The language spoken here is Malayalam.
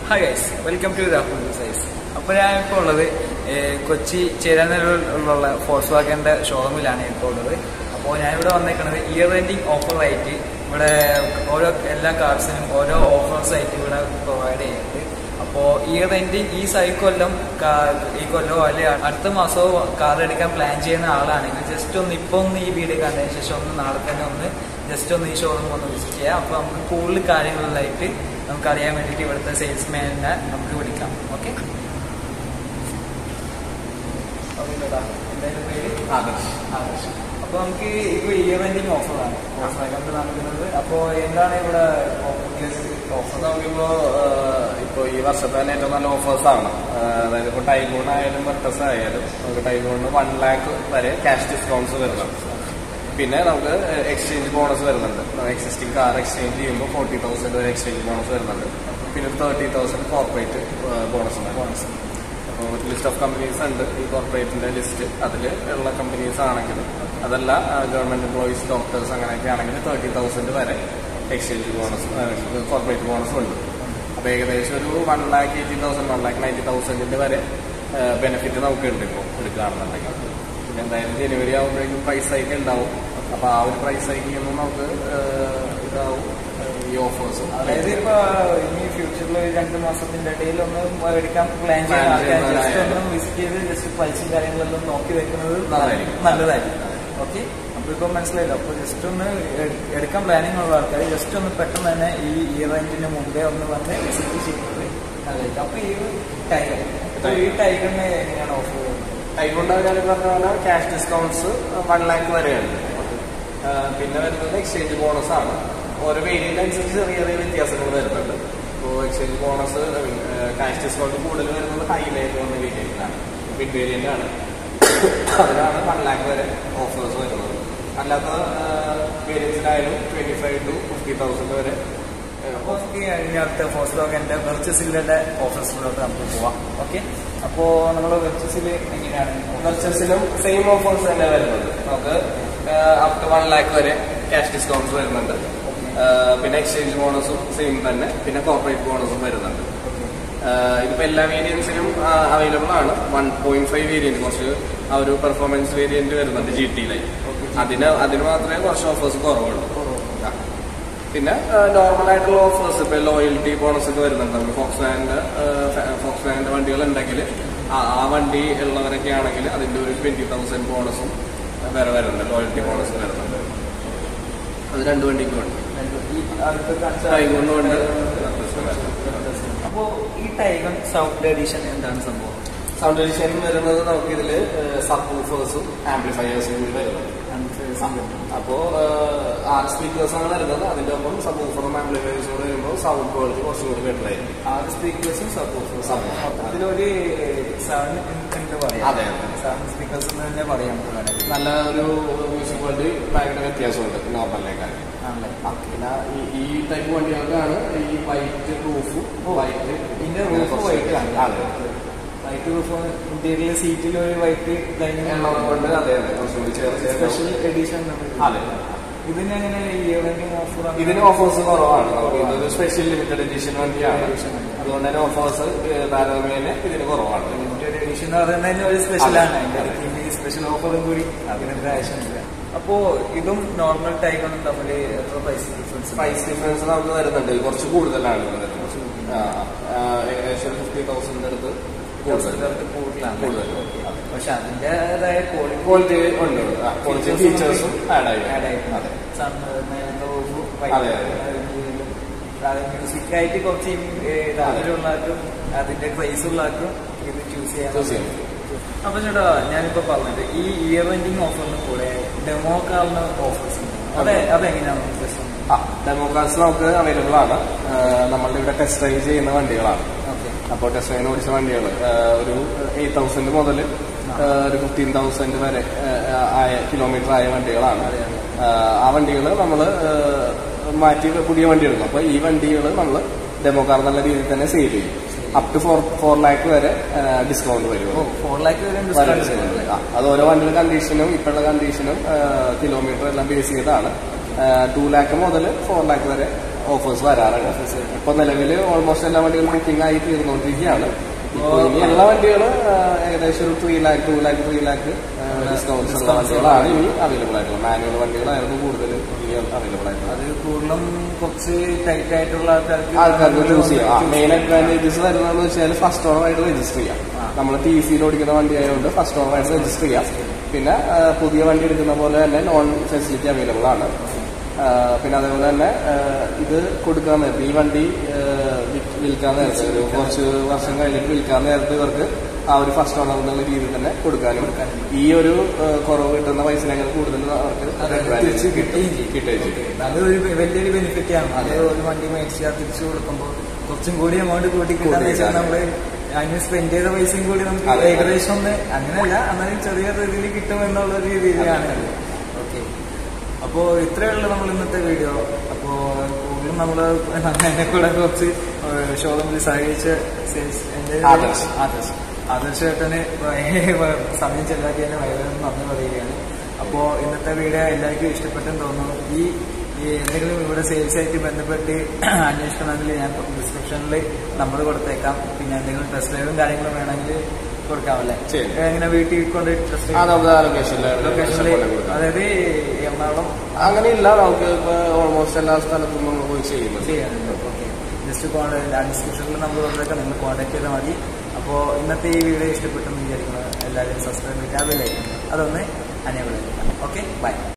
Hi guys welcome to Rahul size അപ്പോൾ ഞാൻ ഇപ്പോൾ ഉള്ളത് ഏഹ്, കൊച്ചി ചേരാനൂരിലുള്ള ഫോഴ്സ് വാഗന്റെ ഷോറൂമിലാണ് ഇപ്പോൾ ഉള്ളത് അപ്പോൾ ഞാനിവിടെ വന്നേക്കുന്നത് ഇയർ എൻഡിങ് ഓഫർ ആയിട്ട് ഇവിടെ ഓരോ എല്ലാ കാർസിനും ഓരോ ഓഫേഴ്സ് ആയിട്ട് ഇവിടെ പ്രൊവൈഡ് ചെയ്യുന്നുണ്ട് അപ്പോൾ ഇയർ എൻഡിങ് ഈ സൈ കൊല്ലം കാ- ഈ കൊല്ലമോ അല്ലെങ്കിൽ അടുത്ത മാസമോ കാർ എടുക്കാൻ പ്ലാൻ ചെയ്യുന്ന ആളാണെങ്കിൽ ജസ്റ്റ് ഒന്ന് ഇപ്പോൾ ഒന്ന് ഈ വീഡിയോ കണ്ടതിന് ശേഷം ഒന്ന് നാളെ തന്നെ ഒന്ന് ജസ്റ്റ് ഒന്ന് ഈ ഷോറൂം ഒന്ന് വിസിറ്റ് ചെയ്യാം അപ്പോൾ നമുക്ക് കൂടുതൽ കാര്യങ്ങളിലായിട്ട് നമുക്ക് അറിയാൻ വേണ്ടിയിട്ട് ഇവിടുത്തെ സെയിൽസ്മാനെ നമുക്ക് വിളിക്കാം ഓക്കെ എന്തായാലും പേര് ആദർശ് ആദർശ് അപ്പോൾ നമുക്ക് ഇപ്പോൾ ഇയർ എൻഡിങ് ഓഫറാണ് ഓഫർ നടക്കുന്നത് അപ്പോൾ എന്താണ് ഇവിടെ ഓഫർ നോക്കുമ്പോ ഇപ്പൊ ഈ വർഷത്തെ തന്നെ ഏറ്റവും നല്ല ഓഫേഴ്സ് ആണ് ആ, അതായത് ഇപ്പൊ ടൈഗോൺ ആയാലും വെർട്ടസ് ആയാലും നമുക്ക് ടൈഗോണിന് വൺ ലാക്ക് വരെ ക്യാഷ് ഡിസ്കൗണ്ട്സ് വരുന്നുണ്ട് പിന്നെ നമുക്ക് എക്സ്ചേഞ്ച് ബോണസ് വരുന്നുണ്ട് എക്സിസ്റ്റിംഗ് കാർ എക്സ്ചേഞ്ച് ചെയ്യുമ്പോൾ ഫോർട്ടി തൗസൻഡ് വരെ എക്സ്ചേഞ്ച് ബോണസ് വരുന്നുണ്ട് പിന്നെ തേർട്ടി തൗസൻഡ് കോർപ്പറേറ്റ് ബോണസ് ഉണ്ട് ബോണസ് അപ്പോൾ ഒരു ലിസ്റ്റ് ഓഫ് കമ്പനീസ് ഉണ്ട് ഈ കോർപ്പറേറ്റിന്റെ ലിസ്റ്റ് അതിൽ ഉള്ള കമ്പനീസ് ആണെങ്കിൽ അതല്ല ഗവൺമെന്റ് എംപ്ലോയീസ് ഡോക്ടേഴ്സ് അങ്ങനെയൊക്കെ ആണെങ്കിൽ തേർട്ടി തൗസൻഡ് വരെ എക്സ്ചേഞ്ച് ബോണസ് കോർപ്പറേറ്റ് ബോണസും ഉണ്ട് അപ്പോൾ ഏകദേശം ഒരു one lakh eighty thousand one lakh ninety തൗസൻഡിന്റെ വരെ ബെനിഫിറ്റ് നമുക്ക് ഉണ്ട് ഇപ്പോൾ എടുക്കുകയാണെന്നുണ്ടെങ്കിൽ പിന്നെ എന്തായാലും ജനുവരി ആകുമ്പോഴേക്കും പ്രൈസ് ഹൈക്ക് ഉണ്ടാവും അപ്പോൾ ആ ഒരു പ്രൈസ് ഹൈക്ക് ചെയ്യുമ്പോൾ നമുക്ക് ഏഹ്, ഇതാവും ഏഹ്, ഈ ഓഫേഴ്സും അതായത് ഇപ്പൊ ഇനി ഫ്യൂച്ചറിൽ ഒരു രണ്ട് മാസത്തിന്റെ ഇടയിൽ ഒന്ന് എടുക്കാൻ പ്ലാൻ Plan ചെയ്യുന്ന ആൾക്കാർ ചെയ്യുന്ന ജസ്റ്റ് ആൾക്കാര്. ഒന്ന് വിസിറ്റ് ചെയ്ത് ജസ്റ്റ് പൈസയും കാര്യങ്ങളെല്ലാം നോക്കി വെക്കുന്നത് നല്ലതായിരിക്കും. നല്ലതായിരിക്കും ഓക്കെ അപ്പൊ ഇപ്പൊ മനസ്സിലായില്ല അപ്പൊ ജസ്റ്റ് ഒന്ന് എ- എടുക്കാൻ പ്ലാനിങ് ഉള്ള ആൾക്കാർ ജസ്റ്റ് ഒന്ന് പെട്ടെന്ന് തന്നെ ഈ ഇയറെന്റിന് മുമ്പേ ഒന്ന് വന്ന് വിസിറ്റ് ചെയ്യുന്നത് നല്ലതായിരിക്കും അപ്പൊ ഈ ടൈഗർ അപ്പൊ ഈ ടൈഗറിന് എങ്ങനെയാണ് ഓഫർ ടൈഗോണ്ട് ഞാൻ പറഞ്ഞ പോലെ ക്യാഷ് ഡിസ്കൗണ്ട്സ് വൺ ലാക്ക് വരെയുണ്ട് ഏഹ്, പിന്നെ വരുന്നത് എക്സ്ചേഞ്ച് ബോണസ് ആണ് ഓരോ വേരിയന്റ് അനുസരിച്ച് ചെറിയ ചെറിയ വ്യത്യാസങ്ങൾ വരുന്നുണ്ട് ഇപ്പോൾ എക്സ്ചേഞ്ച് ബോണസ് ക്യാഷ് ഡിസ്കൗണ്ട് കൂടുതൽ വരുന്നത് ഹൈലൈറ്റ് എന്ന വേരിയന്റിലാണ് മിഡ് വേരിയന്റ് ആണ് അതിലാണ് വൺ ലാക്ക് വരെ ഓഫേഴ്സ് വരുന്നത് അല്ലാത്ത വേരിയൻസിലായാലും twenty five to fifty thousand വരെ ഏഹ്, അപ്പോൾ നമുക്ക് ഇനി അടുത്ത ഫോസ്റ്റ് ലോഗിന്റെ വെർച്ചസിലെ ഓഫേഴ്സിലോട്ട് നമുക്ക് പോവാം ഓക്കെ അപ്പോൾ നമ്മൾ വെർച്ചസിൽ എങ്ങനെയാണ് വെർച്ചസിലും സെയിം ഓഫേഴ്സ് തന്നെ വരുന്നത് നമുക്ക് അപ് ടു വൺ ലാക്ക് വരെ ക്യാഷ് ഡിസ്കൗണ്ട്സ് വരുന്നുണ്ട് ആ, പിന്നെ എക്സ്ചേഞ്ച് ബോണസും സെയിം തന്നെ പിന്നെ കോർപ്പറേറ്റ് ബോണസും വരുന്നുണ്ട് ആ, ഇതിപ്പോ എല്ലാ വേരിയൻസിലും അവൈലബിൾ ആണ് വൺ പോയിന്റ് ഫൈവ് വേരിയന്റ് കുറച്ച് ആ ഒരു പെർഫോമൻസ് വേരിയന്റ് വരുന്നുണ്ട് ജി ടിയിലായി അതിന് അതിന് മാത്രമേ കുറച്ച് ഓഫേഴ്സ് കുറവുള്ളൂ ആ. പിന്നെ നോർമൽ ആയിട്ടുള്ള ഓഫേഴ്സ് ഇപ്പൊ ലോയൽറ്റി ബോണസ് ഒക്കെ വരുന്നുണ്ട് നമുക്ക് ഫോക്സ് വാനിന്റെ ഫോക്സ് വാനിന്റെ വണ്ടികൾ ഉണ്ടെങ്കിൽ ആ ആ വണ്ടി ഉള്ളവരൊക്കെ ആണെങ്കിൽ അതിന്റെ ഒരു ട്വന്റി തൗസൻഡ് ബോണസും വേറെ വരുന്നുണ്ട് ലോയൽറ്റി ബോണസ് വരുന്നുണ്ട് അത് രണ്ട് വണ്ടിക്കും ഉണ്ട് ഈ അടുത്ത് കാണിച്ച ടൈഗോണിനും ഉണ്ട് അപ്പോൾ ഈ ടൈഗൺ സൗത്ത് എഡിഷൻ എന്താണ് സംഭവം സൗണ്ട് എഡിഷൻ വരുന്നത് നമുക്ക് ഇതില് സബ് വൂഫേഴ്സും ആംപ്ലിഫയേഴ്സും കൂടി വരുന്നുണ്ട് അപ്പോ ആറ് സ്പീക്കേഴ്സ് ആണ് വരുന്നത് അതിന്റെ ഒപ്പം സബ് വൂഫറും ആംപ്ലിഫയേഴ്സും കൂടെ വരുമ്പോൾ സൗണ്ട് ക്വാളിറ്റി കുറച്ചും കൂടി ബെറ്റർ ആയിരിക്കും ആറ് സ്പീക്കേഴ്സും സപ്പോർട്ടും Sub. മൊത്തത്തിലൊരു സെവൻ ഉണ്ട് പറയാം അതെ, അതെ. സെവൻ സ്പീക്കേഴ്സ് എന്ന് തന്നെ പറയാം നമുക്ക് വേണമെങ്കിൽ നല്ല ഒരു മ്യൂസിക് ക്വാളിറ്റി ഭയങ്കര വ്യത്യാസമുണ്ട് നോർമലിനേക്കാൾ ആണല്ലേ പിന്നെ ഈ- ഈ ടൈപ്പ് വണ്ടികൾക്കാണ് ഈ വൈറ്റ് റൂഫും വൈറ്റ് ഇതിന്റെ റൂഫ് വൈറ്റ് ആണ് അതെ വൈറ്റ് റൂഫ് ഇന്ത്യയിലെ സീറ്റിൽ ഒരു വൈറ്റ് കൊണ്ട് അതെ അതെ കുറച്ചുകൂടി ചേർത്ത് സ്പെഷ്യൽ എഡിഷൻ അതെ ഇതിന് എങ്ങനെ ഇയറിംഗ് ഓഫർ ഇതിന് ഓഫേഴ്സ് കുറവാണ് നമുക്ക് ഇതൊരു സ്പെഷ്യൽ ലിമിറ്റഡ് എഡിഷൻ വണ്ടിയാണ് അതുകൊണ്ട് തന്നെ ഓഫേഴ്സ് താരതമ്യേന ഇതിന് കുറവാണ് ലിമിറ്റഡ് എഡിഷൻ എന്ന് പറയുന്നത് തന്നെ ഒരു സ്പെഷ്യലാണ് അതെ. അതിന്റെ ഇടയ്ക്ക് ഈ സ്പെഷ്യൽ ഓഫറും കൂടി അതിനൊരു ആവശ്യമില്ല അപ്പോ ഇതും നോർമൽ ടൈഗണും തമ്മിൽ എത്ര പ്രൈസ് ഡിഫറൻസ് പ്രൈസ് ഡിഫറൻസ് നമുക്ക് വരുന്നുണ്ട് കുറച്ച് കൂടുതലാണ് ഇത് വരുന്നത് ആ, ആ, ഏകദേശം ഫിഫ്റ്റി തൗസൻഡ് അടുത്ത് കൂടുതൽ കൂടുതലാണ് കൂടുതൽ. പക്ഷെ അതിന്റേതായ ക്വാളിറ്റി ക്വാളിറ്റി ഉണ്ട് ക്വാളിറ്റി ഫീച്ചേഴ്സും ആഡ് ആയി ആഡ് ആയിട്ടുണ്ട് അതെ അതെ അതെ, മ്യൂസിക് ആയിട്ട് കുറച്ച് താല്പര്യമുള്ളവർക്കും അതിന്റെ ക്രൈസ് ഉള്ളവർക്കും ഇത് ചൂസ് ചെയ്യാൻ Choose ചെയ്യാം. അപ്പൊ ചേട്ടാ ഞാനിപ്പോ പറഞ്ഞത് ഈ ഇയർ എൻഡിങ് ഓഫറിന് കൂടെ ഡെമോ കാറിന് ഓഫേഴ്സ് ഉണ്ട് അതെ അതെങ്ങനെയാണ് പ്രശ്നം ആ ഡെമോ കാർസ് നമുക്ക് അവൈലബിൾ ആണ് ആ, നമ്മളുടെ ഇവിടെ ടെസ്റ്റ് ഡ്രൈവ് ചെയ്യുന്ന വണ്ടികളാണ് ഓക്കെ അപ്പോൾ ടെസ്റ്റ് ഡ്രൈവിന് ഓടിച്ച വണ്ടികൾ ഒരു എയ്റ്റ് തൗസൻഡ് മുതൽ ഒരു ഫിഫ്റ്റീൻ തൗസൻഡ് വരെ ആ, ആയ കിലോമീറ്റർ ആയ വണ്ടികളാണ് ആ, ആ വണ്ടികൾ നമ്മൾ മാറ്റി പുതിയ വണ്ടി എടുക്കും അപ്പോൾ ഈ വണ്ടികൾ നമ്മൾ ഡെമോ കാർ നല്ല രീതിയിൽ തന്നെ സെയിൽ ചെയ്യും up to four four lakh വരെ ഡിസ്കൗണ്ട് വരും ഫോർ ലാക്ക് വരെ വരെ ഡിസ്കൗണ്ട് discount വരും. ആ, അത് ഓരോ വണ്ടിയുടെ കണ്ടീഷനും ഇപ്പോഴുള്ള കണ്ടീഷനും കിലോമീറ്റർ എല്ലാം ബേസ് ചെയ്താണ് ടു ലാക്ക് മുതൽ ഫോർ ലാക്ക് വരെ ഓഫേഴ്സ് വരാറുണ്ട് ഇപ്പൊ നിലവിൽ ഓൾമോസ്റ്റ് എല്ലാ വണ്ടികളും ബുക്കിംഗ് ആയി തീർന്നുകൊണ്ടിരിക്കുകയാണ് ഇപ്പോൾ ഇനി എല്ലാ വണ്ടികളും ഏകദേശം ഒരു three lakh two lakh three lakh discounts ഉള്ള വണ്ടികളാണ് ഇനി അവൈലബിൾ ആയിട്ടുള്ളത് മാനുവൽ വണ്ടികളായിരുന്നു കൂടുതൽ ഇനി അവൈലബിൾ ആയിട്ടുള്ളത് അത് കൂടുതലും കുറച്ച് ടൈറ്റ് ആയിട്ടുള്ള ആൾക്കാർക്ക് ആൾക്കാർക്ക് ചൂസ് ചെയ്യാം മെയിൻ അഡ്വാൻറ്റേജസ് വരുന്നതെന്ന് വെച്ചാൽ ഫസ്റ്റ് ഓണർ ആയിട്ട് രജിസ്റ്റർ ചെയ്യാം നമ്മൾ ടി സിയിൽ ഓടിക്കുന്ന വണ്ടി ആയതുകൊണ്ട് ഫസ്റ്റ് ഓണർ ആയിട്ട് രജിസ്റ്റർ ചെയ്യാം പിന്നെ ആ, പുതിയ വണ്ടി എടുക്കുന്ന പോലെ തന്നെ ലോൺ ഫെസിലിറ്റി അവൈലബിൾ ആണ് ആ, പിന്നെ അതേപോലെ തന്നെ ആ, ഇത് കൊടുക്കാൻ നേരത്ത് ഈ വണ്ടി ആ, വിൽ- വിൽക്കാൻ നേരത്ത് ഒരു കുറച്ച് വർഷം കഴിഞ്ഞിട്ട് വിൽക്കാൻ നേരത്ത് ഇവർക്ക് ആ ഒരു ഫസ്റ്റ് ഓണർ എന്നുള്ള രീതിയിൽ തന്നെ കൊടുക്കാനും ഈ ഒരു ആ, കുറവ് കിട്ടുന്ന പൈസനേക്കാൾ കൂടുതൽ അവർക്ക് അത് advantage തിരിച്ച് കിട്ടുകയും ചെയ്യും. കിട്ടുകയും ചെയ്യും അത് ഒരു വലിയൊരു ബെനിഫിറ്റ് ആണ് അത് ഒരു വണ്ടി മേടിച്ചാൽ തിരിച്ചു കൊടുക്കുമ്പോൾ കുറച്ചും കൂടി എമൗണ്ട് കൂട്ടി കിട്ടാന്ന് വെച്ചാൽ കൂട്ടി നമ്മള് അതിന് സ്പെൻഡ് ചെയ്ത പൈസയും കൂടി നമുക്ക് അതെ. ഏകദേശം ഒന്ന് അങ്ങനെയല്ല എന്നാലും ചെറിയ രീതിയിൽ കിട്ടും എന്നുള്ള ഒരു രീതിയിലാണ് ഓക്കെ അപ്പോ ഇത്രയുള്ള നമ്മൾ ഇന്നത്തെ വീഡിയോ അപ്പോ കൂടുതലും നമ്മള് എന്നെ കൂടെ കുറച്ച് ഷോറൂമിൽ സഹകരിച്ച sales- എന്റെ ഒരു- ആദർശ്. ആദർശ് ആദർശ് ചേട്ടന് സമയം ചെലവാക്കിയതിന് വളരെ നന്ദി പറയുകയാണ് അപ്പോ ഇന്നത്തെ വീഡിയോ എല്ലാവർക്കും ഇഷ്ടപ്പെട്ടെന്ന് തോന്നുന്നു ഈ ഈ എന്തെങ്കിലും ഇവിടെ സെയിൽസ് ആയിട്ട് ബന്ധപ്പെട്ട് അന്വേഷിക്കണമെങ്കിൽ ഞാൻ ഡിസ്ക്രിപ്ഷനിൽ നമ്പർ കൊടുത്തേക്കാം പിന്നെ എന്തെങ്കിലും ടെസ്റ്റ് ഡ്രൈവും കാര്യങ്ങളും വേണമെങ്കിൽ കൊടുക്കാമല്ലേ ശരി. എങ്ങനെ വീട്ടിൽ കൊണ്ട് ടെസ്റ്റ് ആ നമുക്ക് ആ ലൊക്കേഷനിൽ ലൊക്കേഷനിൽ കൊടുക്കാം അതായത് എറണാകുളം അങ്ങനെയില്ല നമുക്ക് ഇപ്പൊ ഓൾമോസ്റ്റ് എല്ലാ സ്ഥലത്തും നമ്മൾ പോയി ചെയ്യുന്നത് ചെയ്യാനുണ്ട് ഓക്കെ ജസ്റ്റ് കോൺടാക്ട് ഡിസ്ക്രിപ്ഷനിൽ നമ്മൾ കൊടുത്തേക്കാം നിങ്ങൾ കോൺടാക്ട് ചെയ്താൽ മതി അപ്പോൾ ഇന്നത്തെ ഈ വീഡിയോ ഇഷ്ടപ്പെട്ടെന്ന് വിചാരിക്കുന്നത് എല്ലാവരും സബ്സ്ക്രൈബ് ചെയ്യുക അതിലേക്ക് അതൊന്ന് അനേബിൾ ഓക്കെ ബൈ